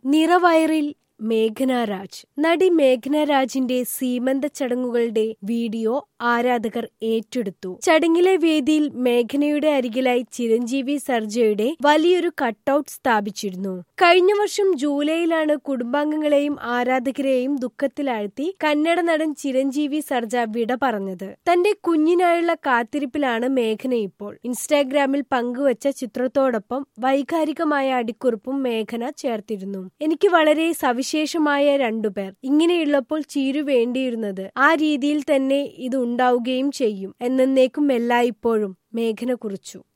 നിറവയറിൽ മേഘന രാജ് നടി മേഘന രാജിന്റെ സീമന്ത ചടങ്ങുകളുടെ വീഡിയോ ആരാധകർ ഏറ്റെടുത്തു ചടങ്ങിലെ വേദിയിൽ മേഘനയുടെ അരികിലായി ചിരഞ്ജീവി സർജയുടെ വലിയൊരു കട്ടൌട്ട് സ്ഥാപിച്ചിരുന്നു കഴിഞ്ഞ വർഷം ജൂലൈയിലാണ് കുടുംബാംഗങ്ങളെയും ആരാധകരെയും ദുഃഖത്തിലാഴ്ത്തി കന്നഡ നടൻ ചിരഞ്ജീവി സർജ വിട പറഞ്ഞത് തന്റെ കുഞ്ഞിനായുള്ള കാത്തിരിപ്പിലാണ് മേഘന ഇപ്പോൾ ഇൻസ്റ്റാഗ്രാമിൽ പങ്കുവച്ച ചിത്രത്തോടൊപ്പം വൈകാരികമായ അടിക്കുറിപ്പും മേഘന ചേർത്തിരുന്നു എനിക്ക് വളരെ സവിശേഷമായ രണ്ടുപേർ ഇങ്ങനെയുള്ളപ്പോൾ ചീരു വേണ്ടിയിരുന്നത് ആ രീതിയിൽ തന്നെ ഇത് ഉണ്ടാവുകയും ചെയ്യും എന്നേക്കും എല്ലായ്പ്പോഴും മേഘന കുറിച്ചു